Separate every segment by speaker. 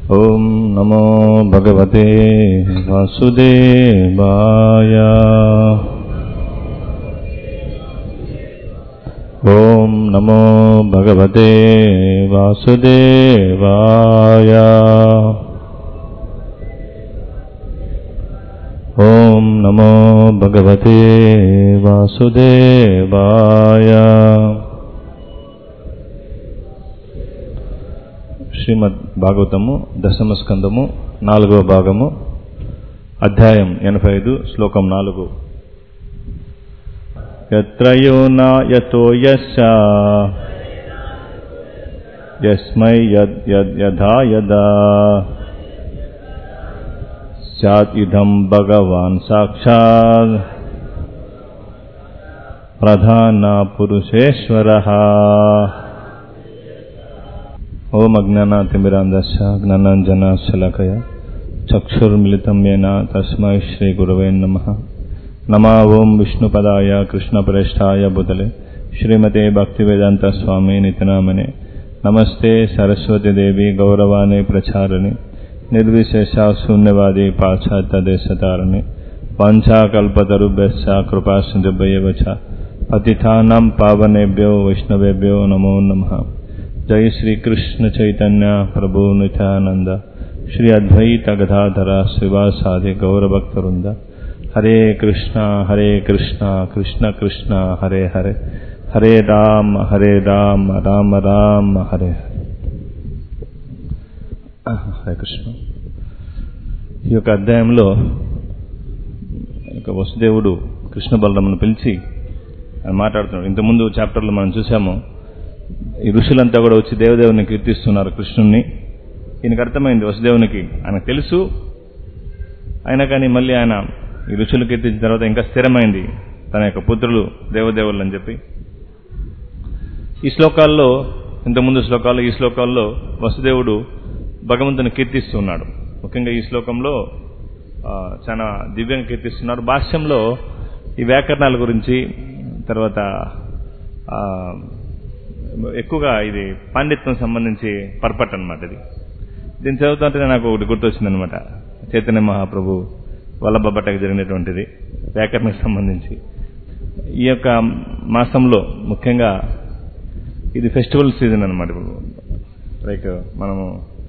Speaker 1: ॐ नमो भगवते वासुदेवाय ॐ नमो भगवते वासुदेवाय ॐ नमो भगवते वासुदेवाय శ్రీమద్ భాగవతము దశమ స్కందము నాలుగవ భాగము అధ్యాయం ఎనభై ఐదు శ్లోకం నాలుగు యత్రయో నాయతో యస్య యస్మై యద్ యద్ యథా యదా స్యాత్ ఇదం భగవాన్ సాక్షాత్ ప్రధాన పురుషేశ్వరः ఓం అజ్ఞానాతిమిరాంధస్య జ్ఞానాంజనాశలకయ చక్షుర్మిళితం येन తస్మై శ్రీ గురవే నమ నమా ఓం విష్ణుపదాయ కృష్ణప్రేష్టాయ బుధలే శ్రీమతే భక్తివేదాంత స్వామి నితనామనే నమస్తే సరస్వతి దేవి గౌరవాణి ప్రచారిణి నిర్విశేష శూన్యవాది పాశ్చాత్య దేశతారిణి వాంఛాకల్పతరుభ్యశ్చ కృపాసింధుభ్యవ చ పతిథానాం పావనేభ్యో వైష్ణవేభ్యో నమో నమః जय श्री कृष्ण चैतन्य प्रभु नित्यानंद श्री अद्वैत गदाधर शिवासादि गौरभक्त वृंद हरे कृष्णा हरे कृष्णा कृष्ण कृष्ण हरे हरे हरे राम हरे राम राम राम हरे हरे హరే కృష్ణ ఈ యొక్క అధ్యాయంలో ఇక వసుదేవుడు కృష్ణ బలరామును పిలిచి ఆయన మాట్లాడుతున్నాడు ఇంతకుముందు చాప్టర్లో మనం చూసాము ఈ ఋషులంతా కూడా వచ్చి దేవదేవుని కీర్తిస్తున్నారు కృష్ణుణ్ణి ఈయనకు అర్థమైంది వసుదేవునికి ఆయనకు తెలుసు అయినా కానీ మళ్ళీ ఆయన ఈ ఋషులు కీర్తించిన తర్వాత ఇంకా స్థిరమైంది తన యొక్క పుత్రులు దేవదేవులు అని చెప్పి ఈ శ్లోకాల్లో ఇంతకుముందు శ్లోకాల్లో ఈ శ్లోకాల్లో వసుదేవుడు భగవంతుని కీర్తిస్తున్నాడు ముఖ్యంగా ఈ శ్లోకంలో చాలా దివ్యంగా కీర్తిస్తున్నాడు భాష్యంలో ఈ వ్యాకరణాల గురించి తర్వాత ఎక్కువగా ఇది పాండిత్యం సంబంధించి పర్పట్ అనమాట ఇది దీన్ని చదువుతుంటే నాకు ఒకటి గుర్తొచ్చింది అనమాట చైతన్య మహాప్రభు వల్లభ భట్టకు జరిగినటువంటిది వ్యాకరణకు సంబంధించి ఈ యొక్క మాసంలో ముఖ్యంగా ఇది ఫెస్టివల్ సీజన్ అనమాట ఇప్పుడు లైక్ మనము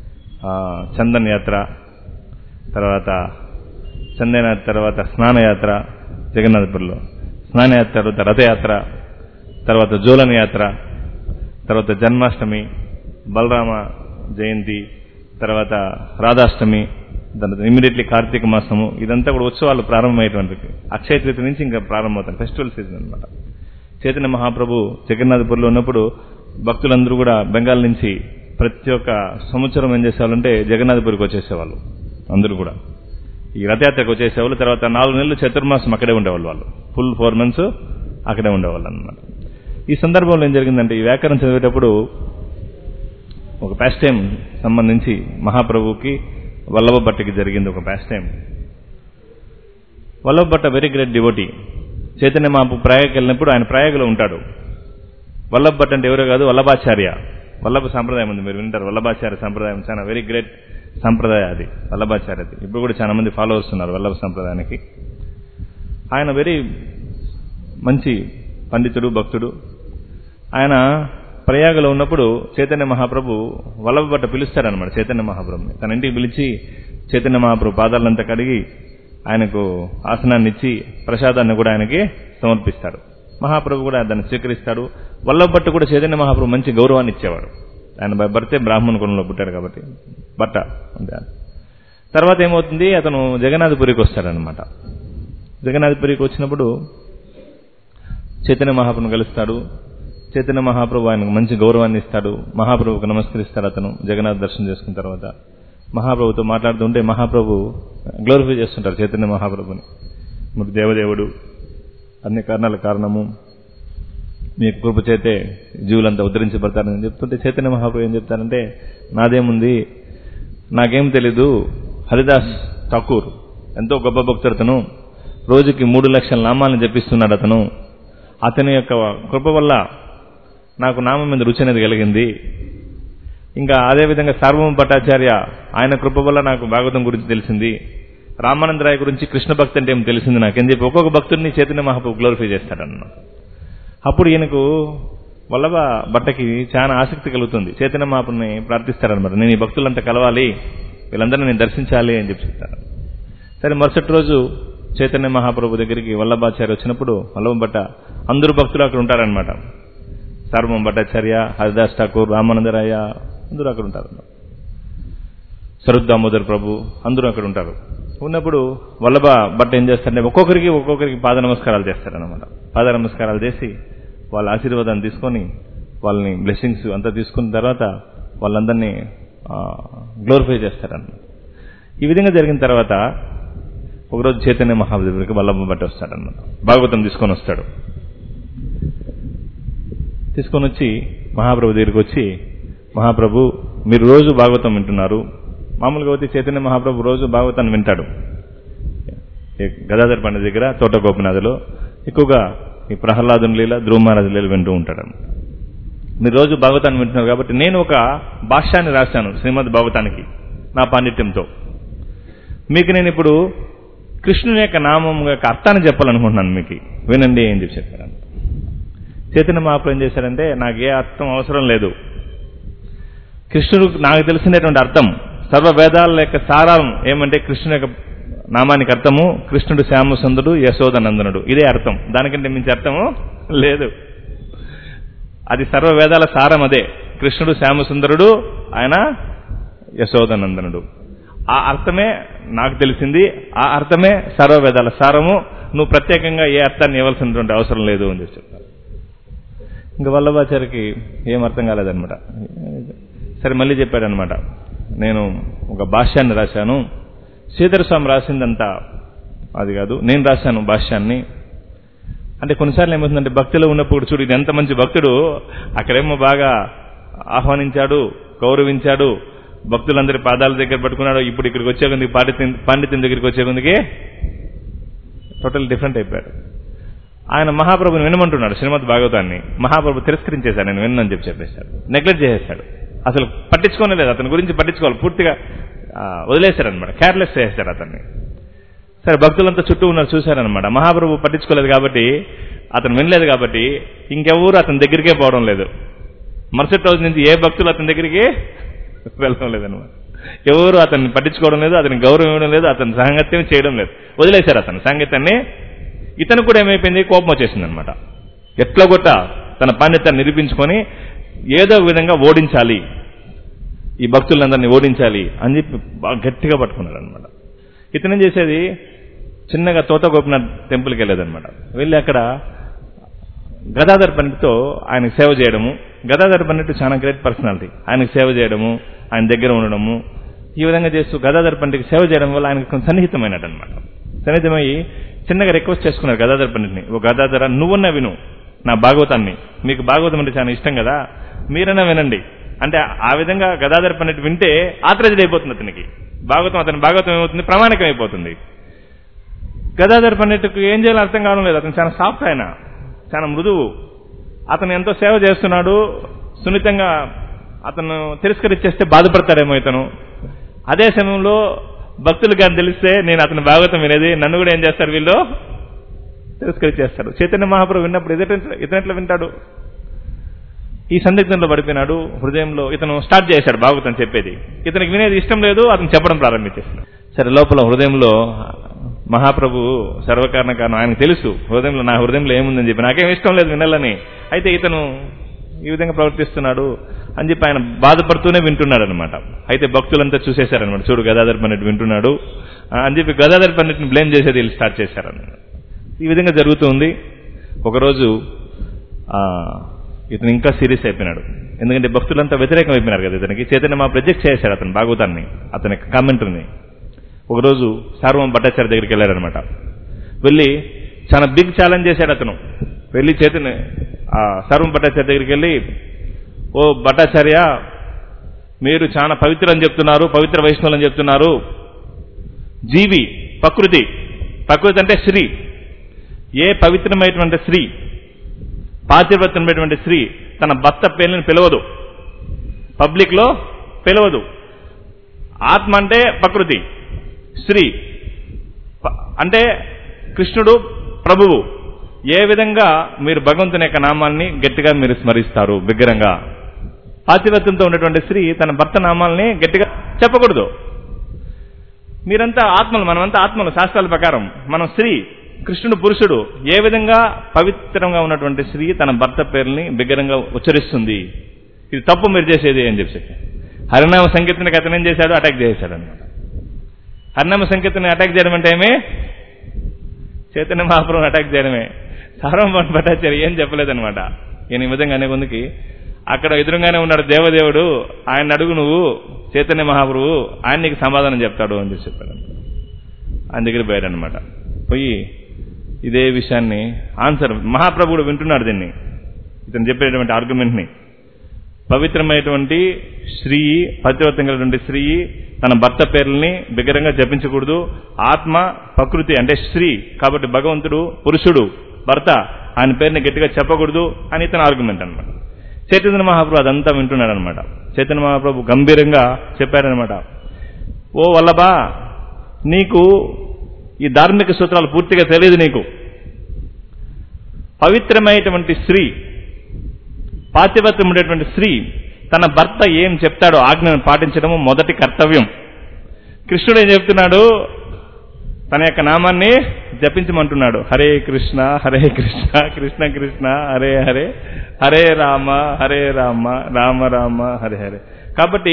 Speaker 1: చందన్ యాత్ర తర్వాత చందన తర్వాత స్నానయాత్ర జగన్నాథపురిలో స్నానయాత్ర తర్వాత రథయాత్ర తర్వాత జోలన్ యాత్ర తర్వాత జన్మాష్టమి బలరామ జయంతి తర్వాత రాధాష్టమి తర్వాత ఇమీడియట్లీ కార్తీక మాసము ఇదంతా కూడా ఉత్సవాలు ప్రారంభమయ్యేటువంటిది అక్షయ తృతీయ నుంచి ఇంకా ప్రారంభమవుతాయి ఫెస్టివల్ సీజన్ అనమాట చైతన్య మహాప్రభు జగన్నాథపూర్లో ఉన్నప్పుడు భక్తులందరూ కూడా బెంగాల్ నుంచి ప్రతి ఒక్క సంవత్సరం ఏం చేసేవాళ్ళంటే జగన్నాథపురికి వచ్చేసేవాళ్ళు అందరూ కూడా ఈ రథయాత్రకు వచ్చేసేవాళ్ళు తర్వాత నాలుగు నెలలు చతుర్మాసం అక్కడే ఉండేవాళ్ళు వాళ్ళు ఫుల్ ఫోర్ మంత్స్ అక్కడే ఉండేవాళ్ళు అనమాట ఈ సందర్భంలో ఏం జరిగిందంటే ఈ వ్యాకరణం చదివేటప్పుడు ఒక ప్యాస్ టైం సంబంధించి మహాప్రభుకి వల్లభ భట్టకి జరిగింది ఒక pastime Vallabha Bhatta very great devotee Chaitanya Mahaprabhu ప్రయాగకి వెళ్ళినప్పుడు ఆయన ప్రయాగలో ఉంటాడు వల్లభ భట్ అంటే ఎవరో కాదు వల్లభాచార్య వల్లభ సాంప్రదాయం ఉంది మీరు వింటారు వల్లభాచార్య సాంప్రదాయం చాలా వెరీ గ్రేట్ సాంప్రదాయ అది వల్లభాచార్యది ఇప్పుడు కూడా చాలా మంది ఫాలో వస్తున్నారు వల్లభ సాంప్రదాయానికి ఆయన వెరీ మంచి పండితుడు భక్తుడు ఆయన ప్రయాగలో ఉన్నప్పుడు చైతన్య మహాప్రభు వల్లభభట్ట పిలుస్తారనమాట చైతన్య మహాప్రభుని తన ఇంటికి పిలిచి చైతన్య మహాప్రభు పాదాలంతా కడిగి ఆయనకు ఆసనాన్ని ఇచ్చి ప్రసాదాన్ని కూడా ఆయనకి సమర్పిస్తాడు మహాప్రభు కూడా దాన్ని స్వీకరిస్తాడు వల్లభభట్టు కూడా చైతన్య మహాప్రభు మంచి గౌరవాన్ని ఇచ్చేవాడు ఆయన భర్తే బ్రాహ్మణ కులంలో పుట్టాడు కాబట్టి బట్ట అంటే తర్వాత ఏమవుతుంది అతను జగన్నాథపురికి వస్తాడనమాట జగన్నాథపురికి వచ్చినప్పుడు చైతన్య మహాప్రభుని కలుస్తాడు చైతన్య మహాప్రభు ఆయనకు మంచి గౌరవాన్ని ఇస్తాడు మహాప్రభుకు నమస్కరిస్తాడు అతను జగన్నాథ్ దర్శనం చేసుకున్న తర్వాత మహాప్రభుతో మాట్లాడుతుంటే మహాప్రభు గ్లోరిఫై చేస్తుంటారు చైతన్య మహాప్రభుని మీకు దేవదేవుడు అన్ని కారణాల కారణము మీకు కృప చేతే జీవులంతా ఉద్ధరించబడతారని చెప్తుంటే చైతన్య మహాప్రభు ఏం చెప్తారంటే నాదేముంది నాకేం తెలీదు హరిదాస్ ఠాకూర్ ఎంతో గొప్ప భక్తుడు అతను రోజుకి మూడు లక్షల నామాలను జపిస్తున్నాడు అతను అతని యొక్క కృప వల్ల నాకు నామం మీద రుచి అనేది కలిగింది ఇంకా అదేవిధంగా సార్వభౌమ భట్టాచార్య ఆయన కృప వల్ల నాకు భాగవతం గురించి తెలిసింది రామానందరాయ గురించి కృష్ణ భక్తి అంటే ఏం తెలిసింది నాకు అని చెప్పి ఒక్కొక్క భక్తుడిని చైతన్య మహాప్రభు గ్లోరిఫై చేస్తాడన్న అప్పుడు ఈయనకు వల్లభ భట్టకి చాలా ఆసక్తి కలుగుతుంది చైతన్య మహాపుని ప్రార్థిస్తారనమాట నేను ఈ భక్తులంతా కలవాలి వీళ్ళందరినీ నేను దర్శించాలి అని చెప్పి చెప్తాను సరే మరుసటి రోజు చైతన్య మహాప్రభు దగ్గరికి వల్లభాచార్య వచ్చినప్పుడు వల్లభ భట్ట అందరూ భక్తులు అక్కడ ఉంటారనమాట సార్వం భట్టాచార్య హరిదాస్ ఠాకూర్ రామానందరాయ అందరూ అక్కడ ఉంటారు సరుద్ దామోదర్ ప్రభు అందరూ అక్కడ ఉంటారు ఉన్నప్పుడు వల్లభ భట్ట ఏం చేస్తారంటే ఒక్కొక్కరికి ఒక్కొక్కరికి పాద నమస్కారాలు చేస్తారనమాట పాద నమస్కారాలు చేసి వాళ్ళ ఆశీర్వాదాన్ని తీసుకొని వాళ్ళని బ్లెస్సింగ్స్ అంతా తీసుకున్న తర్వాత వాళ్ళందరినీ గ్లోరిఫై చేస్తారన్నమాట ఈ విధంగా జరిగిన తర్వాత ఒకరోజు చైతన్య మహాదేవుడికి వల్లభ భట్ట వస్తాడన్నమాట భాగవతం తీసుకొని వస్తాడు తీసుకొని వచ్చి మహాప్రభు దగ్గరికి వచ్చి మహాప్రభు మీరు రోజు భాగవతం వింటున్నారు మామూలుగా వచ్చి చైతన్య మహాప్రభు రోజు భాగవతాన్ని వింటాడు ఈ గదాధర్ పండుగ దగ్గర తోట గోపినాథులో ఎక్కువగా ఈ ప్రహ్లాదుని లీల ధ్రువ మహారాజు లీల వింటూ ఉంటాడు మీరు రోజు భాగవతాన్ని వింటున్నారు కాబట్టి నేను ఒక భాష్యాన్ని రాశాను శ్రీమద్ భాగవతానికి నా పాండిత్యంతో మీకు నేను ఇప్పుడు కృష్ణుని యొక్క నామం యొక్క అర్థాన్ని చెప్పాలనుకుంటున్నాను మీకు వినండి అని చెప్పి చెప్పాను చైతన్య మహాప్రభు ఏం చేశారంటే నాకు ఏ అర్థం అవసరం లేదు కృష్ణుడు నాకు తెలిసినటువంటి అర్థం సర్వ వేదాల యొక్క సారం ఏమంటే కృష్ణుని యొక్క నామానికి అర్థము కృష్ణుడు శ్యామసుందరుడు యశోదనందనుడు ఇదే అర్థం దానికంటే మించి అర్థము లేదు అది సర్వ వేదాల సారం అదే కృష్ణుడు శ్యామసుందరుడు ఆయన యశోదనందనుడు ఆ అర్థమే నాకు తెలిసింది ఆ అర్థమే సర్వ వేదాల సారము నువ్వు ప్రత్యేకంగా ఏ అర్థాన్ని ఇవ్వాల్సినటువంటి అవసరం లేదు అని చెప్పి చెప్తారు ఇంకా వల్లభాచారికి ఏం అర్థం కాలేదనమాట సరే మళ్ళీ చెప్పాడనమాట నేను ఒక భాష్యాన్ని రాశాను శ్రీధర స్వామి రాసిందంతా అది కాదు నేను రాశాను భాష్యాన్ని అంటే కొన్నిసార్లు ఏమవుతుందంటే భక్తిలో ఉన్నప్పుడు చూడు ఇది ఎంత మంచి భక్తుడు అక్కడేమో బాగా ఆహ్వానించాడు గౌరవించాడు భక్తులందరి పాదాల దగ్గర పట్టుకున్నాడు ఇప్పుడు ఇక్కడికి వచ్చే కొద్దికి పాండిత్యం పాండిత్యం దగ్గరికి వచ్చే కొద్దికి టోటల్ డిఫరెంట్ అయిపోయాడు ఆయన మహాప్రభుని వినమంటున్నాడు శ్రీమద్ భాగవతాన్ని మహాప్రభు తిరస్కరించేశాడు నేను విన్నని చెప్పి చెప్పేశాడు నెగ్లెక్ట్ చేసేశాడు అసలు పట్టించుకోనే లేదు అతని గురించి పట్టించుకోవాలి పూర్తిగా వదిలేశారు అనమాట కేర్లెస్ చేశాడు అతన్ని సరే భక్తులంతా చుట్టూ ఉన్నారు చూశారనమాట మహాప్రభు పట్టించుకోలేదు కాబట్టి అతను వినలేదు కాబట్టి ఇంకెవరు అతని దగ్గరికే పోవడం లేదు మరుసటి రోజు నుంచి ఏ భక్తులు అతని దగ్గరికి వెళ్ళడం లేదనమాట ఎవరు అతన్ని పట్టించుకోవడం లేదు అతనికి గౌరవం ఇవ్వడం లేదు అతని సాంగత్యం చేయడం లేదు వదిలేశారు అతను సాంగత్యాన్ని ఇతను కూడా ఏమైపోయింది కోపం వచ్చేసింది అనమాట ఎట్లా కొట్ట తన పాండిత్యాన్ని నిరూపించుకొని ఏదో ఒక విధంగా ఓడించాలి ఈ భక్తులందరినీ ఓడించాలి అని చెప్పి బాగా గట్టిగా పట్టుకున్నాడు అనమాట ఇతనేం చేసేది చిన్నగా తోత గోపినాథ్ టెంపుల్కి వెళ్ళేదనమాట వెళ్ళి అక్కడ గదాధర్ పండిట్తో ఆయనకు సేవ చేయడము గదాధర్ పండిట్ చాలా గ్రేట్ పర్సనాలిటీ ఆయనకు సేవ చేయడము ఆయన దగ్గర ఉండడము ఈ విధంగా చేస్తూ గదాధర్ పండిట్కి సేవ చేయడం వల్ల ఆయనకు కొంచెం సన్నిహితమైనట్టు అనమాట సన్నిహితమయ్యి చిన్నగా రిక్వెస్ట్ చేసుకున్నారు గదాధర్ పండిట్ని ఓ గదాధర నువ్వన్నా విను నా భాగవతాన్ని మీకు భాగవతం అంటే చాలా ఇష్టం కదా మీరైనా వినండి అంటే ఆ విధంగా గదాధర్ పండిట్ వింటే ఆత్రజడ్ అయిపోతుంది అతనికి భాగవతం అతని భాగవతం ఏమవుతుంది ప్రామాణికం అయిపోతుంది గదాధర్ పండిట్కు ఏం చేయాలో అర్థం కావడం లేదు అతను చాలా సాఫ్ట్ ఆయన చాలా మృదువు అతను ఎంతో సేవ చేస్తున్నాడు సున్నితంగా అతను తిరస్కరించేస్తే బాధపడతాడేమో ఇతను అదే సమయంలో భక్తులు కానీ తెలిస్తే నేను అతని భాగవతం వినేది నన్ను కూడా ఏం చేస్తారు వీళ్ళు తిరస్కరించేస్తాడు చైతన్య మహాప్రభు విన్నప్పుడు ఇతను ఇతనెట్లా వింటాడు ఈ సందిగ్ధంలో పడిపోయినాడు హృదయంలో ఇతను స్టార్ట్ చేశాడు భాగవతం చెప్పేది ఇతనికి వినేది ఇష్టం లేదు అతను చెప్పడం ప్రారంభించేస్తాడు సరే లోపల హృదయంలో మహాప్రభు సర్వకారణ కారణం ఆయనకు తెలుసు హృదయంలో నా హృదయంలో ఏముందని చెప్పి నాకేం ఇష్టం లేదు వినాలని అయితే ఇతను ఈ విధంగా ప్రవర్తిస్తున్నాడు అని చెప్పి ఆయన బాధపడుతూనే వింటున్నాడు అనమాట అయితే భక్తులంతా చూసేశారనమాట చూడు గదాధర్ పండిట్ వింటున్నాడు అని చెప్పి గదాధర్ పండిట్ని బ్లేమ్ చేసేది వీళ్ళు స్టార్ట్ చేశారనమాట ఈ విధంగా జరుగుతుంది ఒకరోజు ఇతను ఇంకా సీరియస్ అయిపోయినాడు ఎందుకంటే భక్తులంతా వ్యతిరేకం అయిపోయినారు కదా ఇతనికి చైతన్య మా ప్రొజెక్ట్ చేశాడు అతని భాగవతాన్ని అతని కామెంటరీని ఒకరోజు సార్వం భట్టాచార్య దగ్గరికి వెళ్ళారనమాట వెళ్ళి చాలా బిగ్ ఛాలెంజ్ చేశాడు అతను వెళ్ళి చైతన్య ఆ సర్వం భట్టాచార్య దగ్గరికి వెళ్ళి ఓ భట్టాచార్య మీరు చాలా పవిత్ర అని చెప్తున్నారు పవిత్ర వైష్ణవులు అని చెప్తున్నారు జీవి ప్రకృతి ప్రకృతి అంటే స్త్రీ ఏ పవిత్రమైనటువంటి స్త్రీ పాతివ్రత్యమైనటువంటి స్త్రీ తన భర్త పేర్లను పిలవదు పబ్లిక్ లో పిలవదు ఆత్మ అంటే ప్రకృతి స్త్రీ ప- అంటే కృష్ణుడు ప్రభువు ఏ విధంగా మీరు భగవంతుని యొక్క నామాల్ని గట్టిగా మీరు స్మరిస్తారు బిగ్గరంగా పాతివ్రత్యంతో ఉన్నటువంటి స్త్రీ తన భర్త నామాల్ని గట్టిగా చెప్పకూడదు మీరంతా ఆత్మలు మనమంతా ఆత్మలు శాస్త్రాల ప్రకారం మనం స్త్రీ కృష్ణుడు పురుషుడు ఏ విధంగా పవిత్రంగా ఉన్నటువంటి స్త్రీ తన భర్త పేరుని బిగ్గరంగా ఉచ్చరిస్తుంది ఇది తప్పు మీరు చేసేది అని చెప్పి హరినామ సంకీర్తనకి అతను ఏం చేశాడు అటాక్ చేశాడు అనమాట హరినామ సంకీర్తన అటాక్ చేయడం అంటే ఏమి చైతన్య మహాప్రభుని అటాక్ చేయడమే సార్వభౌమ భట్టాచార్య ఏం చెప్పలేదనమాట ఈయన ఈ విధంగా అనే కొందుకి అక్కడ ఎదురుగానే ఉన్నాడు దేవదేవుడు ఆయన అడుగు నువ్వు చైతన్య మహాప్రభు ఆయన నీకు సమాధానం చెప్తాడు అని చెప్పి చెప్పాడు ఆయన దగ్గర పోయాడనమాట పోయి ఇదే విషయాన్ని ఆన్సర్ మహాప్రభుడు వింటున్నాడు దీన్ని ఇతను చెప్పేటువంటి ఆర్గ్యుమెంట్ని పవిత్రమైనటువంటి స్త్రీ పతివ్రతం కలిగినటువంటి స్త్రీ తన భర్త పేర్లని బిగ్గరంగా జపించకూడదు ఆత్మ ప్రకృతి అంటే స్త్రీ కాబట్టి భగవంతుడు పురుషుడు భర్త ఆయన పేరుని గట్టిగా చెప్పకూడదు అని ఇతని ఆర్గ్యుమెంట్ అనమాట చైతన్య మహాప్రభు అదంతా వింటున్నాడు అనమాట చైతన్య మహాప్రభు గంభీరంగా చెప్పారనమాట ఓ వల్లభా నీకు ఈ ధార్మిక సూత్రాలు పూర్తిగా తెలియదు నీకు పవిత్రమైనటువంటి స్త్రీ పాతిపత్యం ఉండేటువంటి స్త్రీ తన భర్త ఏం చెప్తాడో ఆజ్ఞను పాటించడము మొదటి కర్తవ్యం కృష్ణుడు ఏం చెప్తున్నాడు తన యొక్క నామాన్ని జపించమంటున్నాడు హరే కృష్ణ హరే కృష్ణ కృష్ణ కృష్ణ హరే హరే హరే రామ హరే రామ రామ రామ హరే హరే కాబట్టి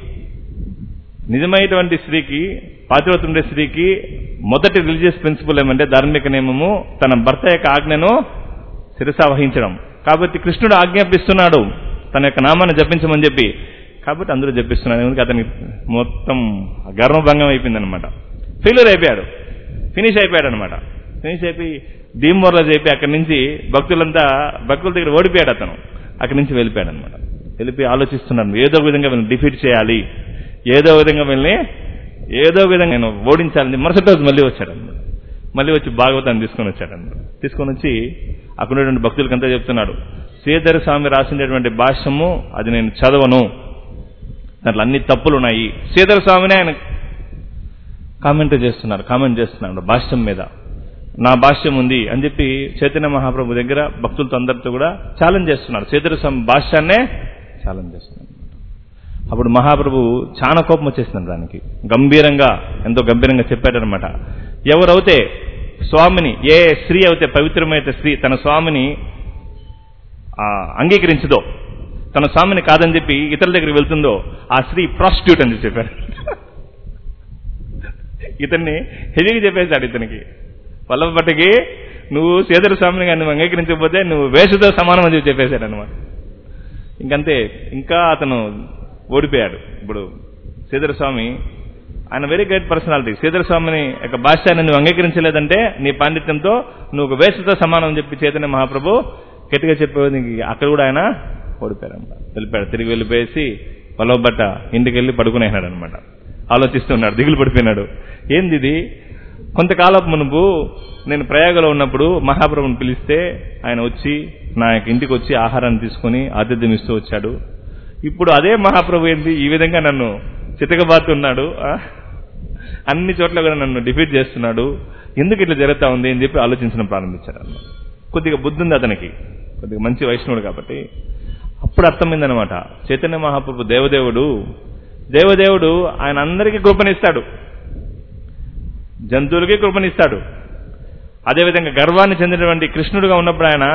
Speaker 1: నిజమైనటువంటి స్త్రీకి పాతివ్రతం ఉండే స్త్రీకి మొదటి రిలీజియస్ ప్రిన్సిపల్ ఏమంటే ధార్మిక నియమము తన భర్త యొక్క ఆజ్ఞను శిరసా వహించడం కాబట్టి కృష్ణుడు ఆజ్ఞాపిస్తున్నాడు తన యొక్క నామాన్ని జపించమని చెప్పి కాబట్టి అందరూ జపిస్తున్నాడు ఎందుకంటే అతనికి మొత్తం గర్వభంగం అయిపోయిందనమాట ఫెయిల్యూర్ అయిపోయాడు ఫినిష్ అయిపోయాడు అనమాట ఫినిష్ అయిపోయి డీమోర్లో చెప్పి అక్కడి నుంచి భక్తులంతా భక్తుల దగ్గర ఓడిపోయాడు అతను అక్కడి నుంచి వెళ్ళిపోయాడు అనమాట వెళ్ళిపోయి ఆలోచిస్తున్నాడు ఏదో విధంగా వీళ్ళని డిఫీట్ చేయాలి ఏదో విధంగా వీళ్ళని ఏదో విధంగా నేను ఓడించాలని మరుసటి రోజు మళ్ళీ వచ్చాడు అనమాట మళ్ళీ వచ్చి భాగవతాన్ని తీసుకొని వచ్చాడు అనమాట తీసుకొని వచ్చి అక్కడ ఉన్నటువంటి భక్తులకంతా చెప్తున్నాడు శ్రీధర స్వామి రాసినటువంటి భాష్యము అది నేను చదవను దాంట్లో అన్ని తప్పులు ఉన్నాయి శ్రీధర స్వామిని ఆయన కామెంట్ చేస్తున్నారు కామెంట్ చేస్తున్నాడు భాష్యం మీద నా భాష్యం ఉంది అని చెప్పి చైతన్య మహాప్రభు దగ్గర భక్తులతో అందరితో కూడా ఛాలెంజ్ చేస్తున్నారు శ్రీధర స్వామి భాష్యాన్నే ఛాలెంజ్ చేస్తున్నారు అప్పుడు మహాప్రభు చాలా కోపం వచ్చేసింది దానికి గంభీరంగా ఎంతో గంభీరంగా చెప్పాడనమాట ఎవరైతే స్వామిని ఏ స్త్రీ అయితే పవిత్రమైన స్త్రీ తన స్వామిని ఆ, అంగీకరించదో తన స్వామిని కాదని చెప్పి ఇతరుల దగ్గరికి వెళ్తుందో ఆ స్త్రీ ప్రాస్టిట్యూట్ అని చెప్పారు ఇతన్ని హెవీగా చెప్పేశాడు ఇతనికి వల్లభపట్టికి నువ్వు సేదర స్వామిని కానీ నువ్వు అంగీకరించకపోతే నువ్వు వేషతో సమానం అని చెప్పి చెప్పేశాడు అనమాట ఇంకంతే ఇంకా అతను ఓడిపోయాడు ఇప్పుడు శ్రీధర స్వామి ఆయన వెరీ గ్రేట్ పర్సనాలిటీ శ్రీధర స్వామిని యొక్క భాష్యాన్ని నువ్వు అంగీకరించలేదంటే నీ పాండిత్యంతో నువ్వు ఒక వేషతో సమానం అని చెప్పి చైతన్య మహాప్రభు గట్టిగా చెప్పేది అక్కడ కూడా ఆయన ఓడిపోయాడు అనమాట వెళ్ళిపోయాడు తిరిగి వెళ్ళిపోయేసి పొలవబట్ట ఇంటికి వెళ్ళి పడుకునేనాడు అనమాట ఆలోచిస్తున్నాడు దిగులు పడిపోయినాడు ఏంది ఇది కొంతకాలం మునుపు నేను ప్రయాగలో ఉన్నప్పుడు మహాప్రభుని పిలిస్తే ఆయన వచ్చి నా యొక్క ఇంటికి వచ్చి ఆహారాన్ని తీసుకుని ఆతిథ్యం ఇస్తూ వచ్చాడు ఇప్పుడు అదే మహాప్రభు ఏంటి ఈ విధంగా నన్ను చితకబాతున్నాడు ఆ? అన్ని చోట్ల కూడా నన్ను డిఫీట్ చేస్తున్నాడు ఎందుకు ఇట్లా జరుగుతా ఉంది అని చెప్పి ఆలోచించడం ప్రారంభించాడు అన్నమాట కొద్దిగా బుద్ధి ఉంది అతనికి కొద్దిగా మంచి వైష్ణవుడు కాబట్టి అప్పుడు అర్థమైందనమాట చైతన్య మహాప్రభు దేవదేవుడు దేవదేవుడు ఆయన అందరికీ కృపనిస్తాడు జంతువులకి కృపనిస్తాడు అదేవిధంగా గర్వాన్ని చెందినటువంటి కృష్ణుడుగా ఉన్నప్పుడు ఆయన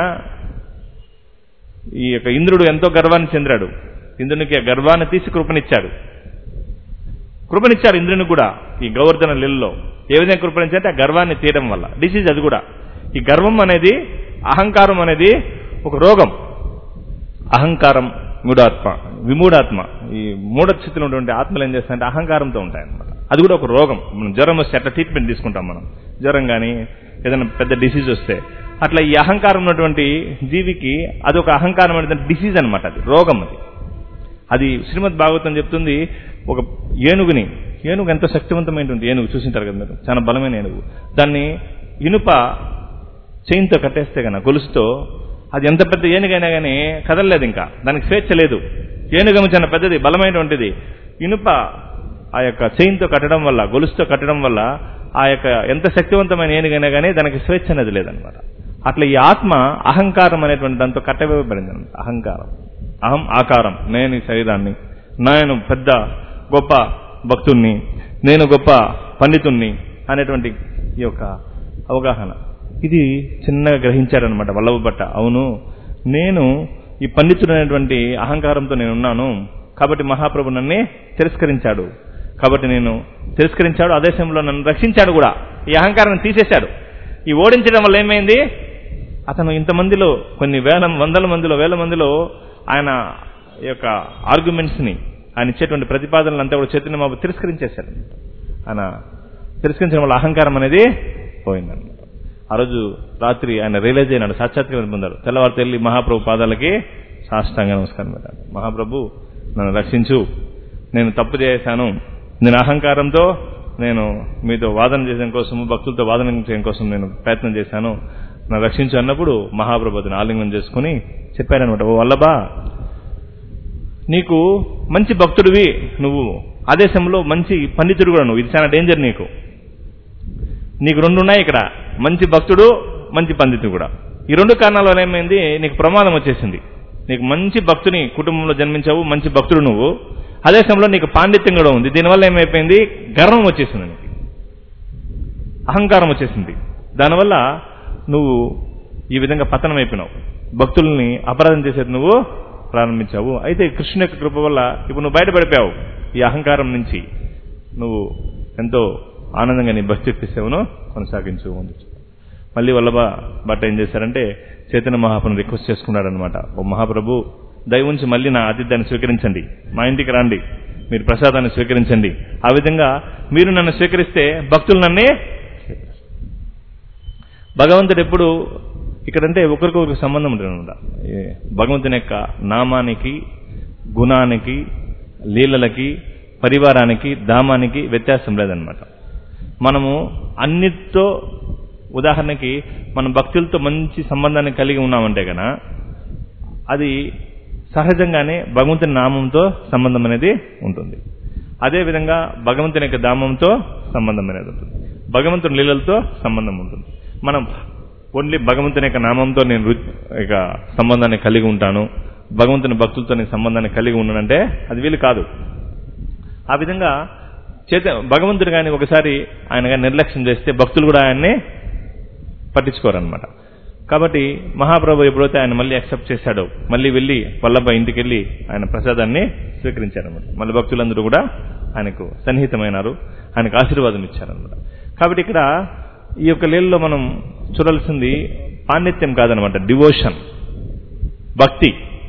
Speaker 1: ఈ యొక్క ఇంద్రుడు ఎంతో గర్వాన్ని చెందాడు ఇంద్రునికి ఆ గర్వాన్ని తీసి కృపనిచ్చాడు కృపనిచ్చాడు ఇంద్రుని కూడా ఈ గౌవర్ధన లీలలో ఏ విధంగా కృపనిచ్చారంటే ఆ గర్వాన్ని తీయడం వల్ల డిసీజ్ అది కూడా ఈ గర్వం అనేది అహంకారం అనేది ఒక రోగం అహంకారం మూడాత్మ విమూఢాత్మ ఈ మూఢస్థితిలో ఉన్నటువంటి ఆత్మలు ఏం చేస్తాయంటే అహంకారంతో ఉంటాయన్నమాట అది కూడా ఒక రోగం మనం జ్వరం వస్తే అట్లా ట్రీట్మెంట్ తీసుకుంటాం మనం జ్వరం కానీ ఏదైనా పెద్ద డిసీజ్ వస్తే అట్లా ఈ అహంకారం ఉన్నటువంటి జీవికి అది ఒక అహంకారం అనేది డిసీజ్ అనమాట అది రోగం అది అది శ్రీమద్ భాగవతం చెప్తుంది ఒక ఏనుగుని ఏనుగు ఎంత శక్తివంతమైనటువంటి ఏనుగు చూసింటారు కదా మీరు చాలా బలమైన ఏనుగు దాన్ని ఇనుప చైన్తో కట్టేస్తే కన్నా గొలుసుతో అది ఎంత పెద్ద ఏనుగైనా కానీ కదలలేదు ఇంకా దానికి స్వేచ్ఛ లేదు ఏనుగము చాలా పెద్దది బలమైనటువంటిది ఇనుప ఆ యొక్క చైన్తో కట్టడం వల్ల గొలుసుతో కట్టడం వల్ల ఆ యొక్క ఎంత శక్తివంతమైన ఏనుగైనా కానీ దానికి స్వేచ్ఛ అనేది లేదనమాట అట్లా ఈ ఆత్మ అహంకారం అనేటువంటి దాంతో కట్టవేయబడింది అనమాట అహంకారం అహం ఆకారం నేను ఈ శరీరాన్ని నేను పెద్ద గొప్ప భక్తుణ్ణి నేను గొప్ప పండితుణ్ణి అనేటువంటి ఈ యొక్క అవగాహన ఇది చిన్నగా గ్రహించాడనమాట వల్లభ భట్ట అవును నేను ఈ పండితుడైనటువంటి అహంకారంతో నేను ఉన్నాను కాబట్టి మహాప్రభు నన్నే తిరస్కరించాడు కాబట్టి నేను తిరస్కరించాడు అదే సమయంలో నన్ను రక్షించాడు కూడా ఈ అహంకారాన్ని తీసేశాడు ఈ ఓడించడం వల్ల ఏమైంది అతను ఇంతమందిలో కొన్ని వేల వందల మందిలో వేల మందిలో ఆయన యొక్క ఆర్గ్యుమెంట్స్ని ఆయన ఇచ్చేటువంటి ప్రతిపాదనలు అంతా కూడా చైతన్య బాబు తిరస్కరించేశాడు ఆయన తిరస్కరించడం వల్ల అహంకారం అనేది పోయిందన్నమాట ఆ రోజు రాత్రి ఆయన రియలైజ్ అయినాడు సాక్షాత్కారం పొందాడు తెల్లవారు తెల్లి మహాప్రభు పాదాలకి సాష్టాంగ నమస్కారం పెట్టాడు మహాప్రభు నన్ను రక్షించు నేను తప్పు చేశాను నేను అహంకారంతో నేను మీతో వాదన చేయడం కోసము భక్తులతో వాదన చేయడం కోసం నేను ప్రయత్నం చేశాను నన్ను రక్షించు అన్నప్పుడు మహాప్రభు అతను ఆలింగనం చేసుకుని చెప్పారనమాట ఓ వల్లభా నీకు మంచి భక్తుడివి నువ్వు ఆదేశంలో మంచి పండితుడు కూడా నువ్వు ఇది చాలా డేంజర్ నీకు నీకు రెండు ఉన్నాయి ఇక్కడ మంచి భక్తుడు మంచి పండితుడు కూడా ఈ రెండు కారణాల వల్ల ఏమైంది నీకు ప్రమాదం వచ్చేసింది నీకు మంచి భక్తుని కుటుంబంలో జన్మించావు మంచి భక్తుడు నువ్వు అదే సమయంలో నీకు పాండిత్యం కూడా ఉంది దీనివల్ల ఏమైపోయింది గర్వం వచ్చేసింది నీకు అహంకారం వచ్చేసింది దానివల్ల నువ్వు ఈ విధంగా పతనం అయిపోయినావు భక్తుల్ని అపరాధం చేసేది నువ్వు ప్రారంభించావు అయితే కృష్ణుని యొక్క కృప వల్ల ఇప్పుడు నువ్వు బయటపడిపోయావు ఈ అహంకారం నుంచి నువ్వు ఎంతో ఆనందంగా నీ భక్తి సేవను కొనసాగించు అని మళ్ళీ వల్లభ భట్ ఏం చేశారంటే చైతన్య మహాప్రభుని రిక్వెస్ట్ చేసుకున్నాడనమాట ఓ మహాప్రభు దయ ఉంచి మళ్ళీ నా ఆతిథ్యాన్ని స్వీకరించండి మా ఇంటికి రండి మీరు ప్రసాదాన్ని స్వీకరించండి ఆ విధంగా మీరు నన్ను స్వీకరిస్తే భక్తులు నన్నే భగవంతుడు ఎప్పుడు ఇక్కడంటే ఒకరికొకరికి సంబంధం ఉంటుందన్నమాట ఏ భగవంతుని యొక్క నామానికి గుణానికి లీలలకి పరివారానికి ధామానికి వ్యత్యాసం లేదనమాట మనము అన్నిటితో ఉదాహరణకి మనం భక్తులతో మంచి సంబంధాన్ని కలిగి ఉన్నామంటే గన అది సహజంగానే భగవంతుని నామంతో సంబంధం అనేది ఉంటుంది అదేవిధంగా భగవంతుని యొక్క ధామంతో సంబంధం అనేది ఉంటుంది భగవంతుని లీలలతో సంబంధం ఉంటుంది మనం ఓన్లీ భగవంతుని యొక్క నామంతో నేను రు- ఇక సంబంధాన్ని కలిగి ఉంటాను భగవంతుని భక్తులతో నేను సంబంధాన్ని కలిగి ఉన్నానంటే అది వీలు కాదు ఆ విధంగా చేత భగవంతుడు కానీ ఒకసారి ఆయన కానీ నిర్లక్ష్యం చేస్తే భక్తులు కూడా ఆయన్ని పట్టించుకోరనమాట కాబట్టి మహాప్రభు ఎప్పుడైతే ఆయన మళ్ళీ యాక్సెప్ట్ చేశాడో మళ్ళీ వెళ్ళి వల్లభ ఇంటికి వెళ్ళి ఆయన ప్రసాదాన్ని స్వీకరించారనమాట మళ్ళీ భక్తులందరూ కూడా ఆయనకు సన్నిహితమైనారు ఆయనకు ఆశీర్వాదం ఇచ్చారనమాట కాబట్టి ఇక్కడ ఈ యొక్క లీలలో మనం చూడాల్సింది పాండిత్యం కాదనమాట డివోషన్ భక్తి